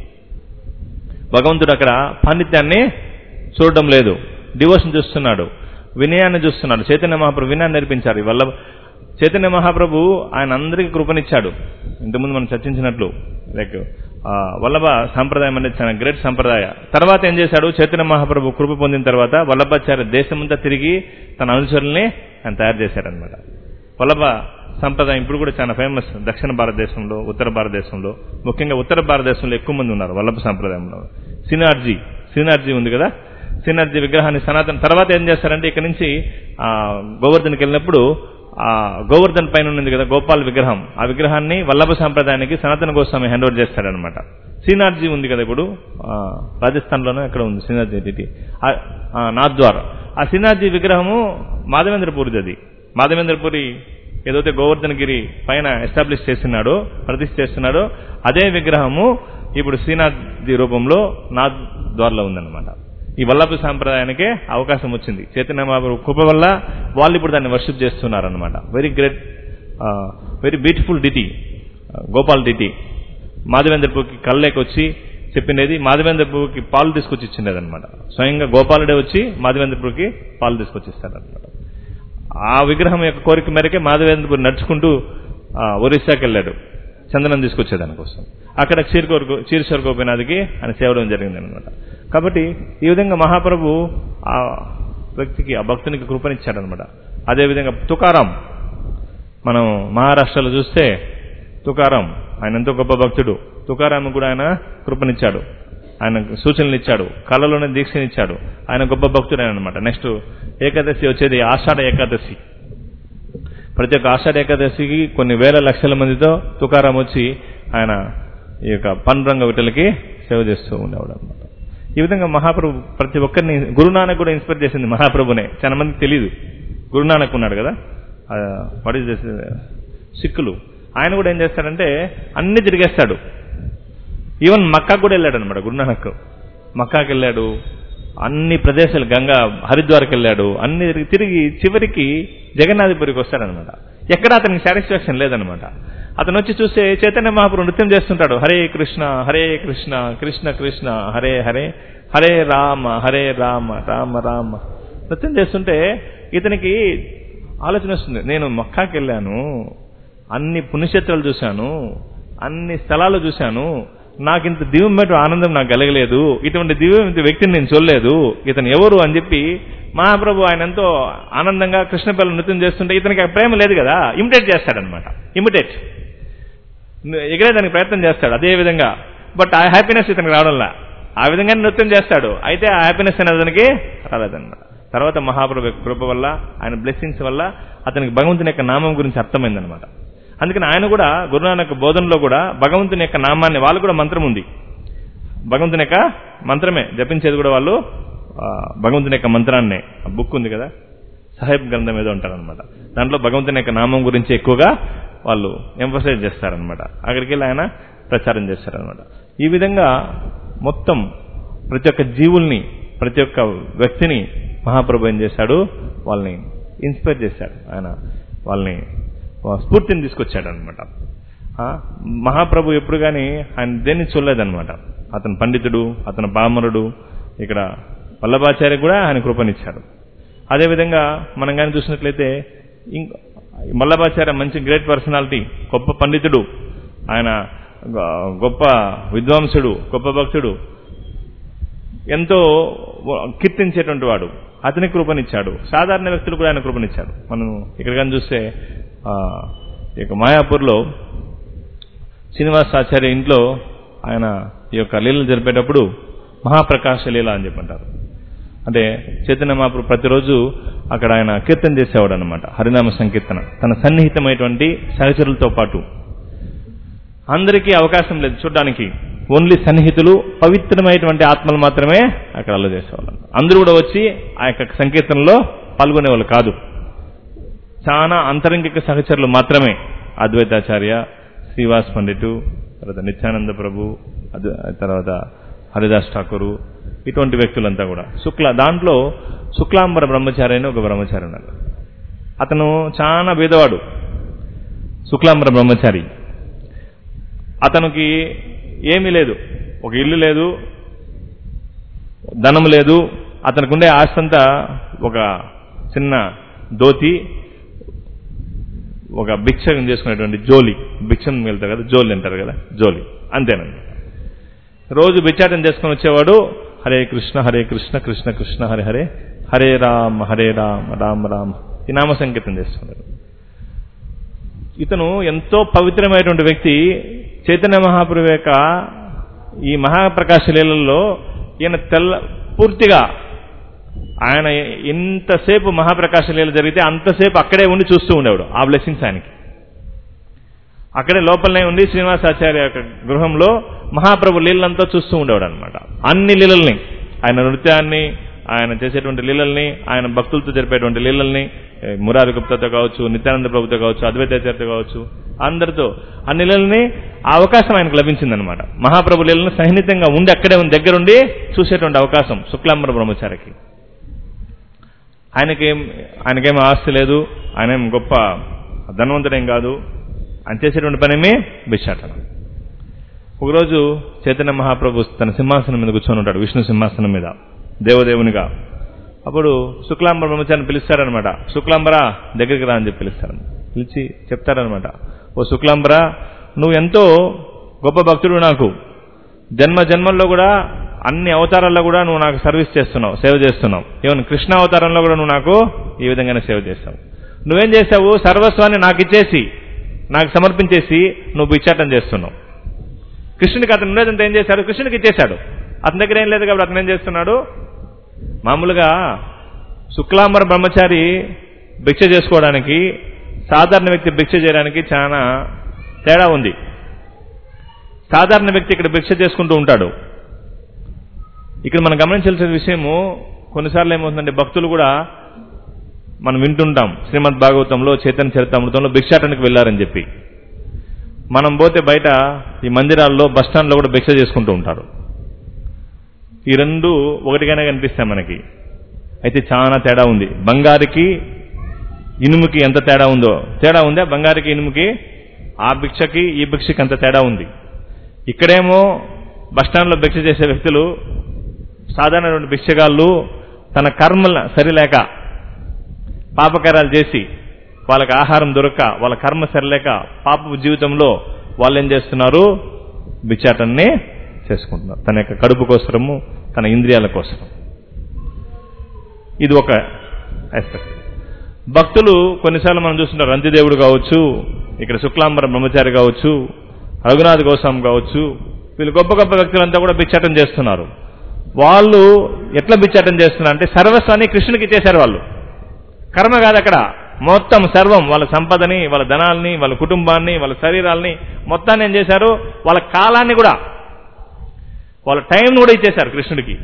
Speaker 1: భగవంతుడు అక్కడ పాండిత్యాన్ని చూడడం లేదు డివోషన్ చూస్తున్నాడు వినయాన్ని చూస్తున్నాడు చైతన్య మహాప్రభు వినయాన్ని నేర్పించారు ఈ వల్ల చైతన్య మహాప్రభు ఆయన అందరికీ కృపనిచ్చాడు ఇంతకుముందు మనం చర్చించినట్లు లైక్ ఆ, వల్లభ సాంప్రదాయం అనేది చాలా గ్రేట్ సాంప్రదాయ తర్వాత ఏం చేశాడు చైతన్య మహాప్రభు కృప పొందిన తర్వాత వల్లభాచార్య దేశమంతా తిరిగి తన అనుచరుల్ని ఆయన తయారు చేశాడనమాట వల్లభ సంప్రదాయం ఇప్పుడు కూడా చాలా ఫేమస్ దక్షిణ భారతదేశంలో ఉత్తర భారతదేశంలో ముఖ్యంగా ఉత్తర భారతదేశంలో ఎక్కువ మంది ఉన్నారు వల్లభ సంప్రదాయంలో సినార్జీ సినార్జీ ఉంది కదా సినార్జీ విగ్రహాన్ని సనాతన తర్వాత ఏం చేస్తారంటే ఇక్కడ నుంచి ఆ, గోవర్ధన్కి వెళ్ళినప్పుడు ఆ గోవర్ధన్ పైన ఉంది కదా గోపాల్ విగ్రహం ఆ విగ్రహాన్ని వల్లభ సాంప్రదాయానికి సనాతన గోస్వామి హ్యాండ్ ఓవర్ చేస్తాడనమాట సీనార్జీ ఉంది కదా ఇప్పుడు ఆ, రాజస్థాన్లోనే ఎక్కడ ఉంది సీనార్జీ ఇది ఆ- ఆ, నాథ్వార్ ఆ సీనార్జీ విగ్రహము మాధవేంద్రపూరిది అది మాధవేంద్రపురి ఏదైతే గోవర్ధనగిరి పైన ఎస్టాబ్లిష్ చేస్తున్నాడో ప్రతిష్ఠ చేస్తున్నాడో అదే విగ్రహము ఇప్పుడు శ్రీనాథ్ది రూపంలో నాథ్ ద్వార్లో ఉందన్నమాట ఈ వల్లభ సాంప్రదాయానికే అవకాశం వచ్చింది చైతన్య మహాప్రభు కృప వల్ల వాళ్ళు ఇప్పుడు దాన్ని వర్షిప్ చేస్తున్నారన్నమాట very great very beautiful deity Gopal deity మాధవేంద్రపుకి కళ్ళకి వచ్చి చెప్పిండేది మాధవేంద్రపుకి పాలు తీసుకొచ్చి ఇచ్చిండేదన్నమాట స్వయంగా గోపాలుడే వచ్చి మాధవేంద్రపురికి పాలు తీసుకొచ్చి ఇస్తాడనమాట ఆ విగ్రహం యొక్క కోరిక మేరకే మాధవేంద్రపురి నడుచుకుంటూ ఆ, ఒరిస్సాకి వెళ్ళాడు చందనం తీసుకొచ్చేదానికోసం అక్కడ క్షీర్కోర్ క్షీరశ్వర గోపినాథ్కి ఆయన సేవడం జరిగింది అనమాట కాబట్టి ఈ విధంగా మహాప్రభు ఆ వ్యక్తికి ఆ భక్తునికి కృపనిచ్చాడనమాట అదేవిధంగా తుకారాం మనం మహారాష్ట్రలో చూస్తే తుకారాం ఆయన ఎంతో గొప్ప భక్తుడు తుకారాం కూడా ఆయన కృపనిచ్చాడు ఆయన సూచనలు ఇచ్చాడు కళలోనే దీక్షనిచ్చాడు ఆయన గొప్ప భక్తుడు అనమాట నెక్స్ట్ ఏకాదశి వచ్చేది ఆషాఢ ఏకాదశి ప్రతి ఒక్క ఆషాఢ ఏకాదశికి కొన్ని వేల లక్షల మందితో తుకారాం వచ్చి ఆయన ఈ యొక్క పండురంగ విటలకి సేవ చేస్తూ ఉండేవాడు అనమాట ఈ విధంగా మహాప్రభు ప్రతి ఒక్కరిని గురునానక్ కూడా ఇన్స్పైర్ చేసింది మహాప్రభునే చాలా మందికి తెలియదు గురునానక్ ఉన్నాడు కదా వాట్ ఈస్ దిస్ సిక్కులు ఆయన కూడా ఏం చేస్తాడంటే అన్ని తిరిగేస్తాడు ఈవెన్ మక్కాకు కూడా వెళ్ళాడు అనమాట గురునానక్ మక్కాకి వెళ్ళాడు అన్ని ప్రదేశాలు గంగా హరిద్వార్కి వెళ్ళాడు అన్ని తిరిగి తిరిగి చివరికి జగన్నాథపురికి వస్తాడనమాట ఎక్కడ అతనికి సాటిస్ఫాక్షన్ లేదనమాట అతను వచ్చి చూస్తే చైతన్య మహాపురు నృత్యం చేస్తుంటాడు హరే కృష్ణ హరే కృష్ణ కృష్ణ కృష్ణ హరే హరే హరే రామ హరే రామ రామ రామ నృత్యం చేస్తుంటే ఇతనికి ఆలోచన వస్తుంది నేను మక్కాకి వెళ్ళాను అన్ని పుణ్యక్షేత్రాలు చూశాను అన్ని స్థలాలు చూశాను నాకు ఇంత దివ్యమైన ఆనందం నాకు కలగలేదు ఇటువంటి దివ్య వ్యక్తిని నేను చూడలేదు ఇతను ఎవరు అని చెప్పి మహాప్రభు ఆయన ఎంతో ఆనందంగా కృష్ణపిల్ల నృత్యం చేస్తుంటే ఇతనికి ఆ ప్రేమ లేదు కదా ఇమిటేట్ చేస్తాడనమాట ఇమిటేట్ ఎగరేదానికి ప్రయత్నం చేస్తాడు అదే విధంగా బట్ ఆ హ్యాపీనెస్ ఇతనికి రావడంలా ఆ విధంగా నృత్యం చేస్తాడు అయితే ఆ హ్యాపీనెస్ అనేది అతనికి రాలేదన్నమాట తర్వాత మహాప్రభు యొక్క కృప వల్ల ఆయన బ్లెస్సింగ్స్ వల్ల అతనికి భగవంతుని యొక్క నామం గురించి అర్థమైందనమాట అందుకని ఆయన కూడా గురునానక్ బోధనలో కూడా భగవంతుని యొక్క నామాన్ని వాళ్ళు కూడా మంత్రం ఉంది భగవంతుని యొక్క మంత్రమే జపించేది కూడా వాళ్ళు ఆ, భగవంతుని యొక్క మంత్రాన్నే ఆ బుక్ ఉంది కదా సాహెబ్ గ్రంథం ఏదో ఉంటారనమాట దాంట్లో భగవంతుని యొక్క నామం గురించి ఎక్కువగా వాళ్ళు ఎంఫసైజ్ చేస్తారనమాట అక్కడికి వెళ్ళి ఆయన ప్రచారం చేస్తారనమాట ఈ విధంగా మొత్తం ప్రతి ఒక్క జీవుల్ని ప్రతి ఒక్క వ్యక్తిని మహాప్రభు ఏం చేశాడు వాళ్ళని ఇన్స్పైర్ చేశాడు ఆయన వాళ్ళని ఆ స్ఫూర్తిని తీసుకొచ్చాడు అనమాట మహాప్రభు ఎప్పుడు కానీ ఆయన దేన్ని చూడలేదన్నమాట అతను పండితుడు అతను పామరుడు ఇక్కడ వల్లభాచార్య కూడా ఆయన కృపనిచ్చాడు అదేవిధంగా మనం కానీ చూసినట్లయితే ఇంక వల్లభాచార్య మంచి గ్రేట్ పర్సనాలిటీ గొప్ప పండితుడు ఆయన గ- గొప్ప విద్వాంసుడు గొప్ప భక్తుడు ఎంతో కీర్తించేటువంటి వాడు అతని కృపనిచ్చాడు సాధారణ వ్యక్తులు కూడా ఆయన కృపనిచ్చాడు మనం ఇక్కడ కానీ చూస్తే ఆ, ఈ యొక్క మాయాపూర్లో శ్రీనివాస్ ఆచార్య ఇంట్లో ఆయన ఈ యొక్క లీలలు జరిపేటప్పుడు మహాప్రకాశ లీల అని చెప్పంటారు అంటే చైతన్య మహాప్రభు ప్రతిరోజు అక్కడ ఆయన కీర్తన చేసేవాడు అనమాట హరినామ సంకీర్తన తన సన్నిహితమైనటువంటి సహచరులతో పాటు అందరికీ అవకాశం లేదు చూడడానికి ఓన్లీ సన్నిహితులు పవిత్రమైనటువంటి ఆత్మలు మాత్రమే అక్కడ అల్ల చేసేవాళ్ళు అందరూ కూడా వచ్చి ఆ యొక్క సంకీర్తనలో పాల్గొనేవాళ్ళు కాదు చాలా అంతరంగిక సహచరులు మాత్రమే అద్వైతాచార్య శ్రీవాస్ పండితు తర్వాత నిత్యానంద ప్రభు అద్వ- తర్వాత హరిదాస్ ఠాకూరు ఇటువంటి వ్యక్తులంతా కూడా శుక్ల దాంట్లో శుక్లాంబర బ్రహ్మచారి అని ఒక బ్రహ్మచారి ఉన్నాడు అతను చాలా బీదవాడు శుక్లాంబర బ్రహ్మచారి అతనికి ఏమీ లేదు ఒక ఇల్లు లేదు ధనం లేదు అతనికి ఉండే ఆస్తి అంతా ఒక చిన్న దోతి ఒక భిక్షం చేసుకునేటువంటి జోలి భిక్షం వెళ్తారు కదా జోలి అంటారు కదా జోలి అంతేనండి రోజు భిక్షాటం చేసుకుని వచ్చేవాడు హరే కృష్ణ హరే కృష్ణ కృష్ణ కృష్ణ హరే హరే హరే రామ హరే రామ రామ రామ ఈ నామ సంకీర్తన చేస్తున్నాడు ఇతను ఎంతో పవిత్రమైనటువంటి వ్యక్తి చైతన్య మహాప్రభు యొక్క ఈ మహాప్రకాశ లీలల్లో ఈయన తెల్ల పూర్తిగా ఆయన ఎంతసేపు మహాప్రకాశ లీల జరిగితే అంతసేపు అక్కడే ఉండి చూస్తూ ఉండేవాడు ఆ బ్లెస్సింగ్స్ ఆయనకి అక్కడే లోపలనే ఉండి శ్రీనివాసాచార్య యొక్క గృహంలో మహాప్రభు లీలలంతా చూస్తూ ఉండేవాడు అనమాట అన్ని లీలల్ని ఆయన నృత్యాన్ని ఆయన చేసేటువంటి లీలల్ని ఆయన భక్తులతో జరిపేటువంటి లీలల్ని ఏ, మురారి గుప్తాతో కావచ్చు నిత్యానంద ప్రభుతో కావచ్చు అద్వైతాచార్యతో కావచ్చు అందరితో అన్ని లీలల్ని ఆ అవకాశం ఆయనకు లభించిందనమాట మహాప్రభు లీలను సన్నిహితంగా ఉండి అక్కడే ఉండి దగ్గరుండి చూసేటువంటి అవకాశం శుక్లాంబర బ్రహ్మచారికి ఆయనకేం ఆయనకేం ఆస్తి లేదు ఆయన ఏం గొప్ప ధనవంతుడేం కాదు ఆయన చేసేటువంటి పనేమి భిక్షాటనం ఒకరోజు చైతన్య మహాప్రభు తన సింహాసనం మీద కూర్చొని ఉంటాడు విష్ణు సింహాసనం మీద దేవదేవునిగా అప్పుడు శుక్లాంబర బ్రహ్మచారిని పిలుస్తారనమాట శుక్లాంబరా దగ్గరికి రా అని చెప్పి పిలుస్తారు పిలిచి చెప్తారనమాట ఓ శుక్లాంబరా నువ్వు ఎంతో గొప్ప భక్తుడు నాకు జన్మ జన్మల్లో కూడా అన్ని అవతారాల్లో కూడా నువ్వు నాకు సర్వీస్ చేస్తున్నావు సేవ చేస్తున్నావు ఈవెన్ కృష్ణ అవతారంలో కూడా నువ్వు నాకు ఈ విధంగానే సేవ చేస్తావు నువ్వేం చేస్తావు సర్వస్వాన్ని నాకు ఇచ్చేసి నాకు సమర్పించేసి నువ్వు బిచ్చాటం చేస్తున్నావు కృష్ణునికి అతను ఉండేదంతా ఏం చేశాడు కృష్ణునికి ఇచ్చేశాడు అతని దగ్గర ఏం లేదు కాబట్టి అతను ఏం చేస్తున్నాడు మామూలుగా శుక్లాంబర బ్రహ్మచారి భిక్ష చేసుకోవడానికి సాధారణ వ్యక్తి భిక్ష చేయడానికి చాలా తేడా ఉంది సాధారణ వ్యక్తి ఇక్కడ భిక్ష చేసుకుంటూ ఉంటాడు ఇక్కడ మనం గమనించాల్సిన విషయము కొన్నిసార్లు ఏమవుతుందంటే భక్తులు కూడా మనం వింటుంటాం శ్రీమద్ భాగవతంలో చైతన్య చరితామృతంలో భిక్షాటనకు వెళ్ళారని చెప్పి మనం పోతే బయట ఈ మందిరాల్లో బస్ స్టాండ్లో కూడా భిక్ష చేసుకుంటూ ఉంటారు ఈ రెండు ఒకటిగానే కనిపిస్తాయి మనకి అయితే చాలా తేడా ఉంది బంగారుకి ఇనుముకి ఎంత తేడా ఉందో తేడా ఉందా బంగారుకి ఇనుముకి ఆ భిక్షకి ఈ భిక్షకి అంత తేడా ఉంది ఇక్కడేమో బస్టాండ్లో భిక్ష చేసే వ్యక్తులు సాధారణమైన భిక్షగాళ్ళు తన కర్మల సరిలేక పాపకారాలు చేసి వాళ్ళకి ఆహారం దొరక్క వాళ్ళ కర్మ సరిలేక పాప జీవితంలో వాళ్ళు ఏం చేస్తున్నారు భిక్షాటన్నే చేసుకుంటున్నారు తన యొక్క కడుపు కోసరము తన ఇంద్రియాల కోసం ఇది ఒక ఆస్పెక్ట్ భక్తులు కొన్నిసార్లు మనం చూస్తుంటాం రంతిదేవుడు కావచ్చు ఇక్కడ శుక్లాంబర బ్రహ్మచారి కావచ్చు రఘునాథ్ గోస్వామి కావచ్చు వీళ్ళు గొప్ప గొప్ప వ్యక్తులంతా కూడా భిక్షాటం చేస్తున్నారు వాళ్ళు ఎట్లా భిక్షాటం చేస్తున్నారు అంటే సర్వస్వాన్ని కృష్ణునికి ఇచ్చేశారు వాళ్ళు కర్మ కాదు అక్కడ మొత్తం సర్వం వాళ్ళ సంపదని వాళ్ళ ధనాల్ని వాళ్ళ కుటుంబాన్ని వాళ్ళ శరీరాల్ని మొత్తాన్ని ఏం చేశారు వాళ్ళ కాలాన్ని కూడా వాళ్ళ టైంను కూడా ఇచ్చేశారు కృష్ణుడికి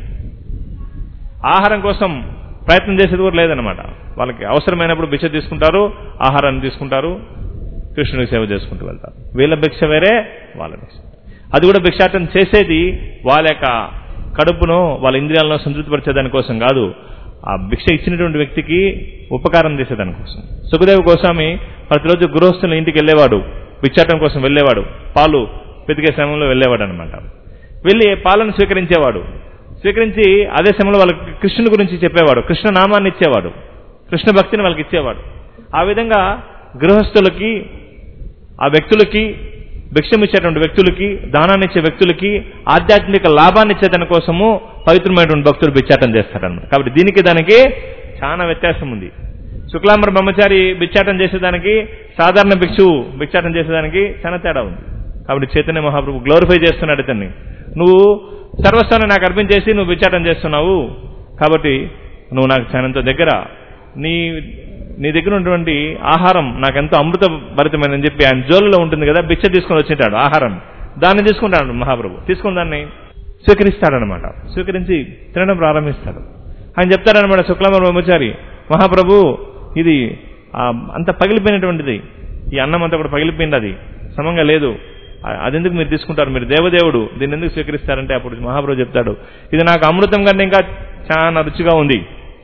Speaker 1: ఆహారం కోసం ప్రయత్నం చేసేది కూడా లేదనమాట వాళ్ళకి అవసరమైనప్పుడు భిక్ష తీసుకుంటారు ఆహారాన్ని తీసుకుంటారు కృష్ణుడికి సేవ చేసుకుంటూ వెళ్తారు వీళ్ళ భిక్ష వేరే వాళ్ళ భిక్ష అది కూడా భిక్షాటం చేసేది వాళ్ళ యొక్క కడుపును వాళ్ళ ఇంద్రియాలను సంతృప్తిపరిచేదాని కోసం కాదు ఆ భిక్ష ఇచ్చినటువంటి వ్యక్తికి ఉపకారం చేసేదాని కోసం సుఖదేవ్ గోస్వామి ప్రతిరోజు గృహస్థుల ఇంటికి వెళ్ళేవాడు భిక్షాటం కోసం వెళ్ళేవాడు పాలు వెతికే సమయంలో వెళ్ళేవాడు అనమాట వెళ్ళి పాలను స్వీకరించేవాడు స్వీకరించి అదే సమయంలో వాళ్ళకి కృష్ణుని గురించి చెప్పేవాడు కృష్ణ నామాన్ని ఇచ్చేవాడు కృష్ణ భక్తిని వాళ్ళకి ఇచ్చేవాడు ఆ విధంగా గృహస్థులకి ఆ వ్యక్తులకి భిక్షం ఇచ్చేటువంటి వ్యక్తులకి దానాన్ని ఇచ్చే వ్యక్తులకి ఆధ్యాత్మిక లాభాన్ని ఇచ్చేదాని కోసము పవిత్రమైనటువంటి భక్తులు భిక్షాటం చేస్తారన్నమాట కాబట్టి దీనికి దానికి చాలా వ్యత్యాసం ఉంది శుక్లాంబర బ్రహ్మచారి భిక్షాటం చేసేదానికి సాధారణ భిక్షు భిక్షాటం చేసేదానికి చాలా తేడా ఉంది కాబట్టి చైతన్య మహాప్రభు గ్లోరిఫై చేస్తున్నాడు ఇతన్ని నువ్వు సర్వస్వాన్ని నాకు అర్పించేసి నువ్వు విచారం చేస్తున్నావు కాబట్టి నువ్వు నాకు చానంత దగ్గర నీ నీ దగ్గర ఉన్నటువంటి ఆహారం నాకెంతో అమృత భరితమైనని చెప్పి ఆయన జోలులో ఉంటుంది కదా భిక్ష తీసుకొని వచ్చింటాడు ఆహారం దాన్ని తీసుకుంటాడు మహాప్రభు తీసుకుని దాన్ని స్వీకరిస్తాడనమాట స్వీకరించి తినడం ప్రారంభిస్తాడు ఆయన చెప్తాడనమాట శుక్లమ బ్రహ్మచారి మహాప్రభు ఇది ఆ, అంత పగిలిపోయినటువంటిది ఈ అన్నం అంతా కూడా పగిలిపోయింది అది సమంగా లేదు ఆ- అదెందుకు మీరు తీసుకుంటారు మీరు దేవదేవుడు దీన్ని ఎందుకు స్వీకరిస్తారంటే అప్పుడు మహాప్రభు చెప్తాడు ఇది నాకు అమృతం కంటే ఇంకా చాలా రుచిగా ఉంది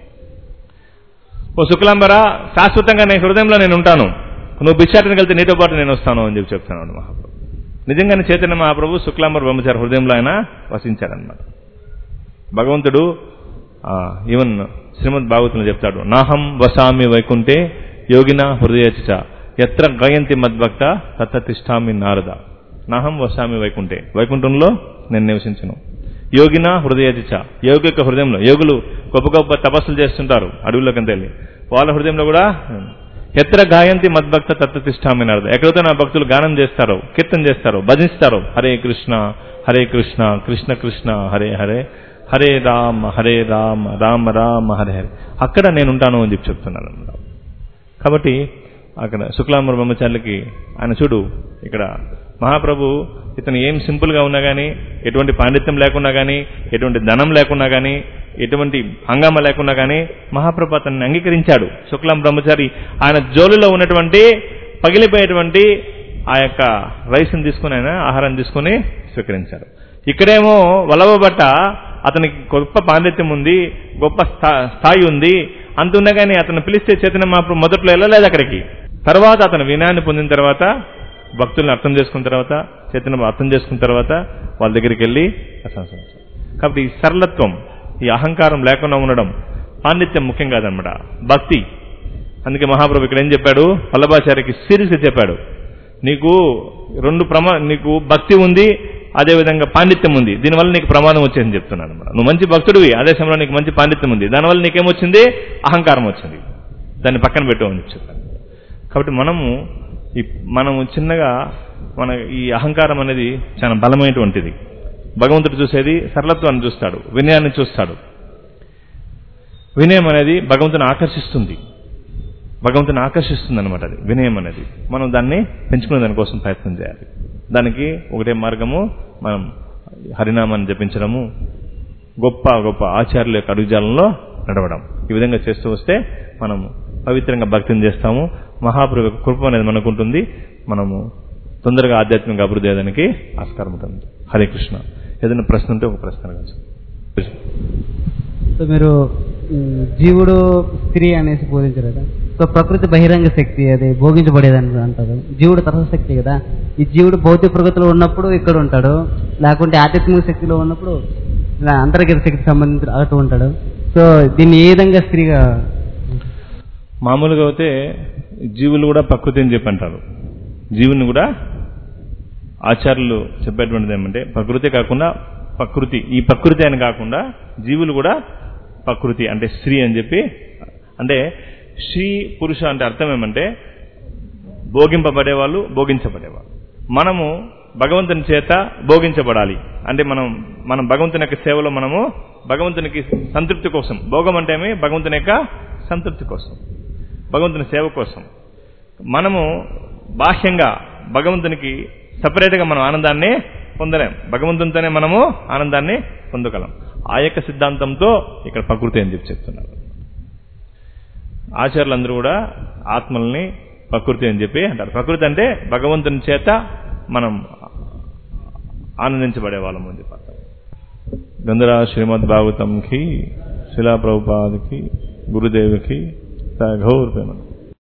Speaker 1: ఓ శుక్లాంబర శాశ్వతంగా నేను హృదయంలో నేను ఉంటాను నువ్వు భిక్షాటనకి వెళ్తే నీతో పాటు నేను వస్తాను అని చెప్పి చెప్తున్నాడు మహాప్రభు నిజంగానే చైతన్య మహాప్రభు శుక్లాంబర బ్రహ్మచారి హృదయంలో ఆయన వసించాడనమాట భగవంతుడు ఆ, ఈవెన్ శ్రీమద్ భాగవతంలో చెప్తాడు నాహం వసామి వైకుంఠే యోగిన హృదయచ ఎత్ర గయంతి మద్భక్త తత్ర తిష్టామి నారద నాహం వసామి వైకుంఠే వైకుంఠంలో నేను నివసించను యోగిన హృదయచ యోగి యొక్క హృదయంలో యోగులు గొప్ప గొప్ప తపస్సులు చేస్తుంటారు అడవుల్లోకి వెళ్ళి వాళ్ళ హృదయంలో కూడా ఎత్ర గాయంతి మద్భక్త తత్వ తిష్టామి నారద ఎక్కడైతే నా భక్తులు గానం చేస్తారో కీర్తన చేస్తారో భజిస్తారో హరే కృష్ణ హరే కృష్ణ కృష్ణ కృష్ణ హరే హరే హరే రామ హరే రామ రామ రామ హరే హరే అక్కడ నేను ఉంటాను అని చెప్పి చెప్తున్నాను అన్నమాట కాబట్టి అక్కడ శుక్లాంబర బ్రహ్మచారులకి ఆయన చూడు ఇక్కడ మహాప్రభు ఇతను ఏం సింపుల్గా ఉన్నా కానీ ఎటువంటి పాండిత్యం లేకున్నా కానీ ఎటువంటి ధనం లేకున్నా కానీ ఎటువంటి హంగామా లేకున్నా కానీ మహాప్రభు అతన్ని అంగీకరించాడు శుక్లాం బ్రహ్మచారి ఆయన జోలులో ఉన్నటువంటి పగిలిపోయేటువంటి ఆ యొక్క రైస్ని తీసుకుని ఆయన ఆహారం తీసుకుని స్వీకరించాడు ఇక్కడేమో వల్లభభట్ట అతనికి గొప్ప పాండిత్యం ఉంది గొప్ప స్థా- స్థాయి ఉంది అంత ఉన్నా కానీ అతను పిలిస్తే చైతన్య మహాప్రభు మొదట్లో వెళ్ళలేదు అక్కడికి తర్వాత అతను వినయాన్ని పొందిన తర్వాత భక్తుల్ని అర్థం చేసుకున్న తర్వాత చైతన్య అర్థం చేసుకున్న తర్వాత వాళ్ళ దగ్గరికి వెళ్ళి ప్రశంసించారు కాబట్టి ఈ సరళత్వం ఈ అహంకారం లేకుండా ఉండడం పాండిత్యం ముఖ్యం కాదనమాట భక్తి అందుకే మహాప్రభు ఇక్కడ ఏం చెప్పాడు వల్లభాచార్యకి సీరియస్గా చెప్పాడు నీకు రెండు ప్రమా నీకు భక్తి ఉంది అదేవిధంగా పాండిత్యం ఉంది దీనివల్ల నీకు ప్రమాదం వచ్చిందని చెప్తున్నాను అనమాట నువ్వు మంచి భక్తుడివి అదే సమయంలో నీకు మంచి పాండిత్యం ఉంది దానివల్ల నీకేమొచ్చింది అహంకారం వచ్చింది దాన్ని పక్కన పెట్టు అని చెప్పాను కాబట్టి మనము ఈ మనము చిన్నగా మన ఈ అహంకారం అనేది చాలా బలమైనటువంటిది భగవంతుడు చూసేది సరళత్వాన్ని చూస్తాడు వినయాన్ని చూస్తాడు వినయం అనేది భగవంతుని ఆకర్షిస్తుంది భగవంతుని ఆకర్షిస్తుంది అనమాట అది వినయం అనేది మనం దాన్ని పెంచుకునే దానికోసం ప్రయత్నం చేయాలి దానికి ఒకటే మార్గము మనం హరినామాన్ని జపించడము గొప్ప గొప్ప ఆచార్యుల యొక్క అడుగుజాలంలో నడవడం ఈ విధంగా చేస్తూ వస్తే మనం పవిత్రంగా భక్తిని చేస్తాము మహాప్రభు యొక్క కృప అనేది మనకు ఉంటుంది మనము తొందరగా ఆధ్యాత్మిక అభివృద్ధి అయ్యేదానికి ఆస్కారం ఉంటుంది హరే కృష్ణ ఏదైనా ప్రశ్న ఉంటే ఒక ప్రశ్న అడగచ్చు
Speaker 2: సో మీరు ఉమ్, జీవుడు స్త్రీ అనేసి బోధించారు కదా సో ప్రకృతి బహిరంగ శక్తి అది భోగించబడేదని అంటారు జీవుడు తరహ శక్తి కదా ఈ జీవుడు భౌతిక ప్రగతిలో ఉన్నప్పుడు ఇక్కడ ఉంటాడు లేకుంటే ఆధ్యాత్మిక శక్తిలో ఉన్నప్పుడు ఇలా అంతర్గత శక్తికి సంబంధించిన అటు ఉంటాడు సో దీన్ని ఏ విధంగా స్త్రీగా
Speaker 1: మామూలుగా అయితే జీవులు కూడా ప్రకృతి అని చెప్పి అంటారు జీవుని కూడా ఆచార్యులు చెప్పేటువంటిది ఏమంటే ప్రకృతి కాకుండా ప్రకృతి ఈ ప్రకృతి అని కాకుండా జీవులు కూడా ప్రకృతి అంటే స్త్రీ అని చెప్పి అంటే స్త్రీ పురుష అంటే అర్థం ఏమంటే భోగింపబడేవాళ్ళు భోగించబడేవాళ్ళు మనము భగవంతుని చేత భోగించబడాలి అంటే మనం మనం భగవంతుని యొక్క సేవలో మనము భగవంతునికి సంతృప్తి కోసం భోగం అంటే ఏమి భగవంతుని యొక్క సంతృప్తి కోసం భగవంతుని సేవ కోసం మనము బాహ్యంగా భగవంతునికి సపరేట్గా మనం ఆనందాన్ని పొందలేం భగవంతునితోనే మనము ఆనందాన్ని పొందగలం ఆ యొక్క సిద్ధాంతంతో ఇక్కడ ప్రకృతి అని చెప్పి చెప్తున్నారు ఆచార్యులందరూ కూడా ఆత్మల్ని ప్రకృతి అని చెప్పి అంటారు ప్రకృతి అంటే భగవంతుని చేత మనం ఆనందించబడే వాళ్ళం అని చెప్పి అర్థం గంధరా శ్రీమద్ భాగవతంకి శిలా ప్రభుపాదకి గురుదేవికి గౌరవ